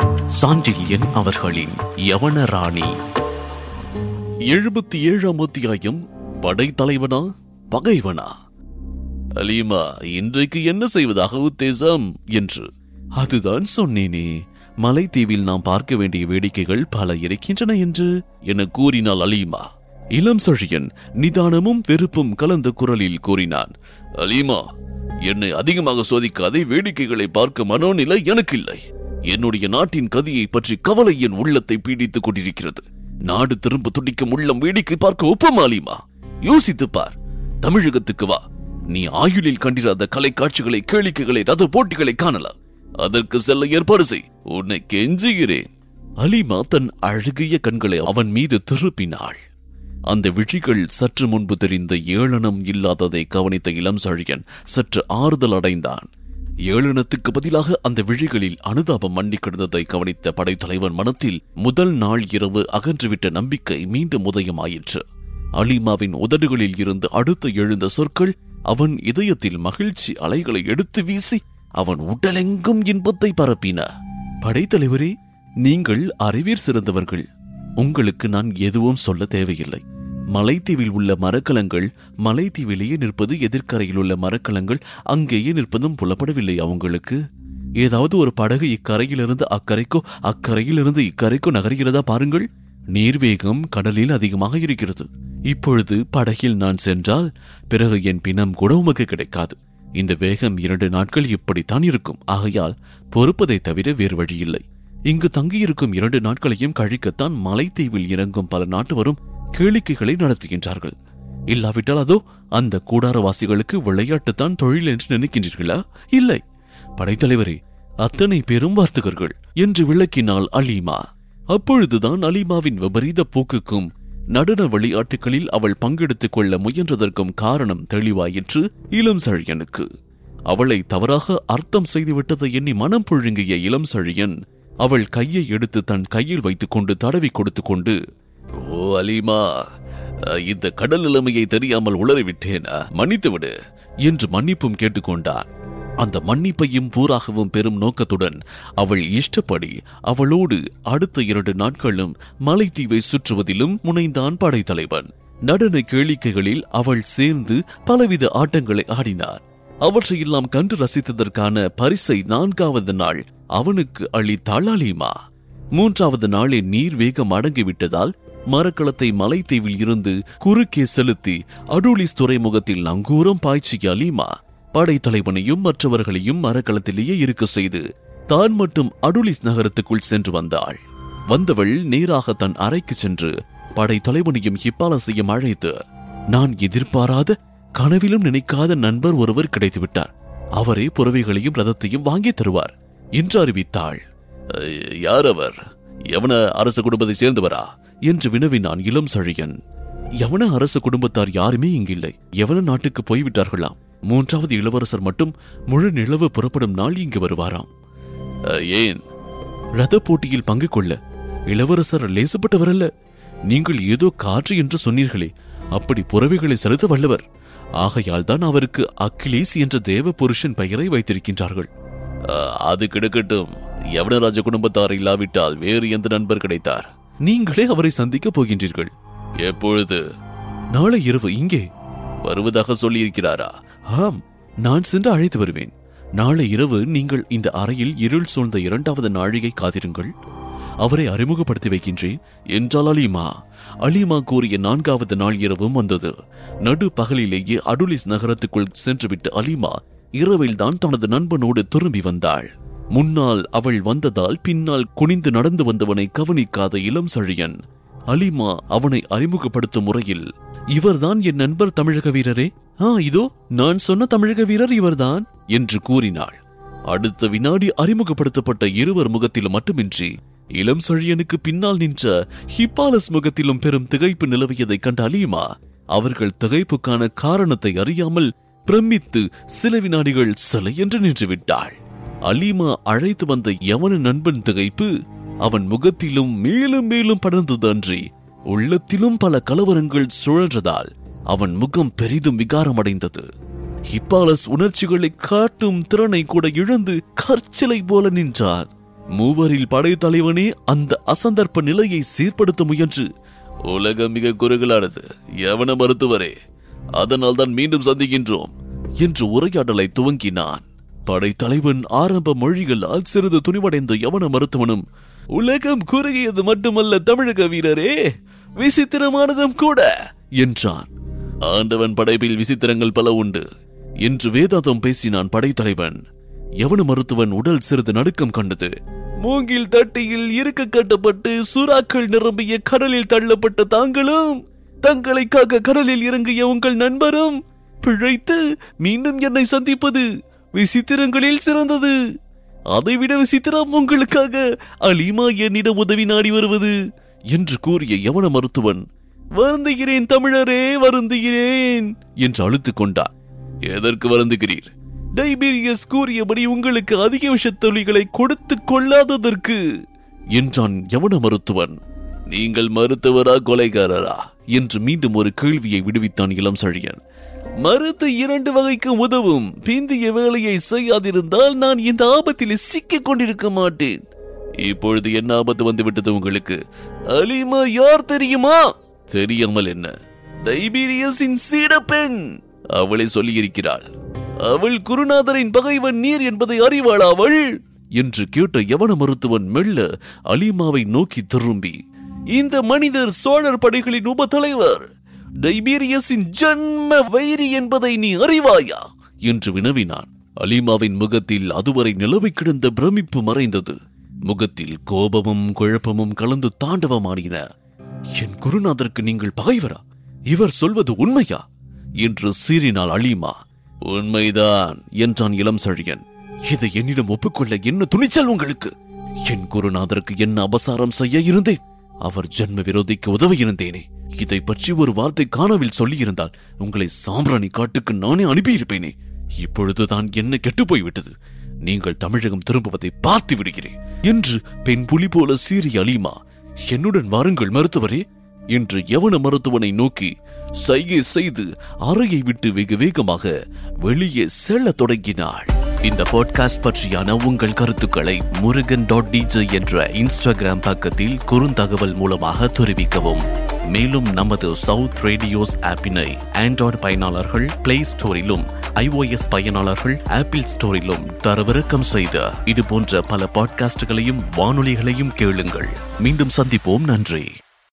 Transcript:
சாண்டில்யன் அவர்களின் யவன ராணி எழுபத்தி ஏழாம் அத்தியாயம் படைத்தலைவனா பகைவனா அலீமா இன்றைக்கு என்ன செய்வதாக உத்தேசம் என்று அதுதான் சொன்னேனே மலைத்தீவில் நாம் பார்க்க வேண்டிய வேடிக்கைகள் பல இருக்கின்றன என்று என கூறினாள் அலீமா இளம் சொழியன் நிதானமும் வெறுப்பும் கலந்த குரலில் கூறினான் அலீமா என்னை அதிகமாக சோதிக்காதே வேடிக்கைகளை பார்க்க மனோநிலை எனக்கு இல்லை என்னுடைய நாட்டின் கதியை பற்றி கவலை என் உள்ளத்தை பீடித்துக் கொண்டிருக்கிறது நாடு திரும்ப துடிக்கும் உள்ளம் வேடிக்கை பார்க்க ஒப்பமா அலீமா யோசித்துப் பார் தமிழகத்துக்கு வா நீ ஆயுளில் கண்டிராத கலை காட்சிகளை கேளிக்கைகளை ரத போட்டிகளை காணலாம் அதற்கு செல்ல ஏற்பாடு செய் உன்னை கெஞ்சுகிறேன் அலிமா தன் அழகிய கண்களை அவன் மீது திருப்பினாள் அந்த விழிகள் சற்று முன்பு தெரிந்த ஏளனம் இல்லாததை கவனித்த இளம் சழியன் சற்று ஆறுதல் அடைந்தான் ஏளனத்துக்கு பதிலாக அந்த விழிகளில் அனுதாபம் மண்டி கிடந்ததை கவனித்த படைத்தலைவன் மனத்தில் முதல் நாள் இரவு அகன்றுவிட்ட நம்பிக்கை மீண்டும் உதயமாயிற்று அலிமாவின் உதடுகளில் இருந்து அடுத்து எழுந்த சொற்கள் அவன் இதயத்தில் மகிழ்ச்சி அலைகளை எடுத்து வீசி அவன் உடலெங்கும் இன்பத்தை பரப்பின படைத்தலைவரே நீங்கள் அறிவீர் சிறந்தவர்கள் உங்களுக்கு நான் எதுவும் சொல்ல தேவையில்லை மலைத்தீவில் உள்ள மரக்கலங்கள் மலைத்தீவிலேயே நிற்பது எதிர்க்கரையில் உள்ள மரக்கலங்கள் அங்கேயே நிற்பதும் புலப்படவில்லை அவங்களுக்கு ஏதாவது ஒரு படகு இக்கரையிலிருந்து அக்கறைக்கோ அக்கறையிலிருந்து இக்கரைக்கோ நகர்கிறதா பாருங்கள் நீர்வேகம் கடலில் அதிகமாக இருக்கிறது இப்பொழுது படகில் நான் சென்றால் பிறகு என் பிணம் கூட உமக்கு கிடைக்காது இந்த வேகம் இரண்டு நாட்கள் இப்படித்தான் இருக்கும் ஆகையால் பொறுப்பதை தவிர வேறு வழியில்லை இங்கு தங்கியிருக்கும் இரண்டு நாட்களையும் கழிக்கத்தான் மலைத்தீவில் இறங்கும் பல நாட்டவரும் கேளிக்கைகளை நடத்துகின்றார்கள் இல்லாவிட்டால் அதோ அந்த கூடாரவாசிகளுக்கு விளையாட்டுத்தான் தொழில் என்று நினைக்கின்றீர்களா இல்லை படைத்தலைவரே அத்தனை பெரும் வார்த்தகர்கள் என்று விளக்கினாள் அலீமா அப்பொழுதுதான் அலீமாவின் விபரீத போக்குக்கும் நடன விளையாட்டுகளில் அவள் பங்கெடுத்துக் கொள்ள முயன்றதற்கும் காரணம் தெளிவாயிற்று இளம் சழியனுக்கு அவளை தவறாக அர்த்தம் செய்துவிட்டதை எண்ணி மனம் புழுங்கிய இளம் சழியன் அவள் கையை எடுத்து தன் கையில் வைத்துக் கொண்டு தடவி கொடுத்து கொண்டு ஓ அலீமா இந்த கடல் நிலைமையை தெரியாமல் உளறிவிட்டேன் மன்னித்து விடு என்று மன்னிப்பும் கேட்டுக்கொண்டான் அந்த மன்னிப்பையும் பூராகவும் பெரும் நோக்கத்துடன் அவள் இஷ்டப்படி அவளோடு அடுத்த இரண்டு நாட்களும் மலைத்தீவை சுற்றுவதிலும் முனைந்தான் படைத்தலைவன் நடன கேளிக்கைகளில் அவள் சேர்ந்து பலவித ஆட்டங்களை ஆடினார் அவற்றையெல்லாம் கண்டு ரசித்ததற்கான பரிசை நான்காவது நாள் அவனுக்கு அளித்தாள் அலீமா மூன்றாவது நாளே நீர் வேகம் அடங்கிவிட்டதால் மரக்களத்தை மலைத்தீவில் இருந்து குறுக்கே செலுத்தி அடூலிஸ் துறைமுகத்தில் நங்கூரம் பாய்ச்சிய அலீமா படைத்தலைவனையும் மற்றவர்களையும் மரக்களத்திலேயே இருக்க செய்து தான் மட்டும் அடுலிஸ் நகரத்துக்குள் சென்று வந்தாள் வந்தவள் நேராக தன் அறைக்கு சென்று படைத்தலைவனையும் ஹிப்பாலசையும் அழைத்து நான் எதிர்பாராத கனவிலும் நினைக்காத நண்பர் ஒருவர் கிடைத்துவிட்டார் அவரே புறவைகளையும் ரதத்தையும் வாங்கி தருவார் என்று அறிவித்தாள் யார் அவர் எவன அரச குடும்பத்தை சேர்ந்தவரா என்று வினவினான் இளம் சழியன் யவன அரச குடும்பத்தார் யாருமே இங்கில்லை யவன நாட்டுக்கு போய்விட்டார்களாம் மூன்றாவது இளவரசர் மட்டும் முழு நிலவு புறப்படும் நாள் இங்கு வருவாராம் ஏன் ரத போட்டியில் பங்கு கொள்ள இளவரசர் லேசப்பட்டவர் அல்ல நீங்கள் ஏதோ காற்று என்று சொன்னீர்களே அப்படி புறவைகளை செலுத்த வல்லவர் ஆகையால் தான் அவருக்கு அக்கிலேஸ் என்ற தேவ புருஷன் பெயரை வைத்திருக்கின்றார்கள் அது கிடக்கட்டும் யவனராஜ குடும்பத்தார் இல்லாவிட்டால் வேறு எந்த நண்பர் கிடைத்தார் நீங்களே அவரை சந்திக்க போகின்றீர்கள் எப்பொழுது நாளை இரவு இங்கே வருவதாக சொல்லியிருக்கிறாரா ஆம் நான் சென்று அழைத்து வருவேன் நாளை இரவு நீங்கள் இந்த அறையில் இருள் சூழ்ந்த இரண்டாவது நாழிகை காத்திருங்கள் அவரை அறிமுகப்படுத்தி வைக்கின்றேன் என்றால் அலிமா அலிமா கூறிய நான்காவது நாள் இரவும் வந்தது நடு பகலிலேயே அடுலிஸ் நகரத்துக்குள் சென்றுவிட்டு அலிமா இரவில் தான் தனது நண்பனோடு திரும்பி வந்தாள் முன்னால் அவள் வந்ததால் பின்னால் குனிந்து நடந்து வந்தவனை கவனிக்காத இளம் சழியன் அலிமா அவனை அறிமுகப்படுத்தும் முறையில் இவர்தான் என் நண்பர் தமிழக வீரரே ஆ இதோ நான் சொன்ன தமிழக வீரர் இவர்தான் என்று கூறினாள் அடுத்த வினாடி அறிமுகப்படுத்தப்பட்ட இருவர் முகத்திலும் மட்டுமின்றி இளம் சழியனுக்கு பின்னால் நின்ற ஹிப்பாலஸ் முகத்திலும் பெரும் திகைப்பு நிலவியதைக் கண்ட அலீமா அவர்கள் திகைப்புக்கான காரணத்தை அறியாமல் பிரமித்து சில வினாடிகள் சிலை என்று நின்று விட்டாள் அலீமா அழைத்து வந்த யவன நண்பன் திகைப்பு அவன் முகத்திலும் மேலும் மேலும் படர்ந்தது அன்றி உள்ளத்திலும் பல கலவரங்கள் சுழன்றதால் அவன் முகம் பெரிதும் விகாரமடைந்தது ஹிப்பாலஸ் உணர்ச்சிகளை காட்டும் திறனை கூட இழந்து கற்சிலை போல நின்றான் மூவரில் படைத்தலைவனே அந்த அசந்தர்ப்ப நிலையை சீர்படுத்த முயன்று உலகம் மிக குறுகலானது எவன மருத்துவரே அதனால் தான் மீண்டும் சந்திக்கின்றோம் என்று உரையாடலை துவங்கினான் படைத்தலைவன் ஆரம்ப மொழிகளால் சிறிது துணிவடைந்த யவன மருத்துவனும் உலகம் குறுகியது மட்டுமல்ல தமிழக வீரரே விசித்திரமானதும் கூட என்றான் ஆண்டவன் படைப்பில் விசித்திரங்கள் பல உண்டு என்று வேதாந்தம் பேசினான் படைத்தலைவன் யவன மருத்துவன் உடல் சிறிது நடுக்கம் கண்டது மூங்கில் தட்டியில் இருக்க கட்டப்பட்டு சுறாக்கள் நிரம்பிய கடலில் தள்ளப்பட்ட தாங்களும் தங்களை காக்க கடலில் இறங்கிய உங்கள் நண்பரும் பிழைத்து மீண்டும் என்னை சந்திப்பது விசித்திரங்களில் சிறந்தது அதைவிட விசித்திரம் உங்களுக்காக அலிமா என்னிடம் உதவி நாடி வருவது என்று கூறிய யவன மருத்துவன் வருந்துகிறேன் தமிழரே வருந்துகிறேன் என்று அழுத்துக் கொண்டார் எதற்கு வருந்துகிறீர் டைபீரியஸ் கூறியபடி உங்களுக்கு அதிக விஷத்தொலிகளை கொடுத்து கொள்ளாததற்கு என்றான் யவன மருத்துவன் நீங்கள் மருத்துவரா கொலைகாரரா என்று மீண்டும் ஒரு கேள்வியை விடுவித்தான் இளம் சழியன் மருத்து இரண்டு வகைக்கு உதவும் பிந்திய வேலையை செய்யாதிருந்தால் நான் இந்த ஆபத்தில் சிக்கிக் கொண்டிருக்க மாட்டேன் இப்பொழுது என்ன ஆபத்து வந்து விட்டது உங்களுக்கு அலிமா யார் தெரியுமா தெரியாமல் என்ன டைபீரியஸின் சீடப்பெண் அவளை சொல்லியிருக்கிறாள் அவள் குருநாதரின் பகைவன் நீர் என்பதை அறிவாள் அவள் என்று கேட்ட யவன மருத்துவன் மெல்ல அலிமாவை நோக்கி திரும்பி இந்த மனிதர் சோழர் படைகளின் உப தலைவர் டைபீரியஸின் ஜன்ம வைரி என்பதை நீ அறிவாயா என்று வினவினான் அலிமாவின் முகத்தில் அதுவரை நிலவை கிடந்த பிரமிப்பு மறைந்தது முகத்தில் கோபமும் குழப்பமும் கலந்து தாண்டவமாடின என் குருநாதருக்கு நீங்கள் பகைவரா இவர் சொல்வது உண்மையா என்று சீறினாள் அலிமா உண்மைதான் என்றான் இளம் சழியன் இதை என்னிடம் ஒப்புக்கொள்ள என்ன துணிச்சல் உங்களுக்கு என் குருநாதருக்கு என்ன அபசாரம் செய்ய இருந்தேன் அவர் ஜென்ம விரோதிக்கு உதவி இருந்தேனே இதை பற்றி ஒரு வார்த்தை காணவில் சொல்லியிருந்தால் உங்களை சாம்பிராணி காட்டுக்கு நானே அனுப்பியிருப்பேனே இப்பொழுதுதான் என்ன கெட்டு போய்விட்டது நீங்கள் தமிழகம் திரும்புவதை பார்த்து விடுகிறேன் என்று பெண் புலி போல சீறிய அலிமா என்னுடன் வாருங்கள் மருத்துவரே என்று யவன மருத்துவனை நோக்கி சைகை செய்து அறையை விட்டு வெகு வேகமாக வெளியே செல்லத் தொடங்கினாள் இந்த பாட்காஸ்ட் பற்றியான உங்கள் கருத்துக்களை முருகன் டாட் டிஜே என்ற இன்ஸ்டாகிராம் பக்கத்தில் குறுந்தகவல் மூலமாக தெரிவிக்கவும் மேலும் நமது சவுத் ரேடியோஸ் ஆப்பினை ஆண்ட்ராய்டு பயனாளர்கள் பிளே ஸ்டோரிலும் iOS பயனாளர்கள் ஆப்பிள் ஸ்டோரிலும் தரவிறக்கம் செய்த இது போன்ற பல பாட்காஸ்டுகளையும் வானொலிகளையும் கேளுங்கள் மீண்டும் சந்திப்போம் நன்றி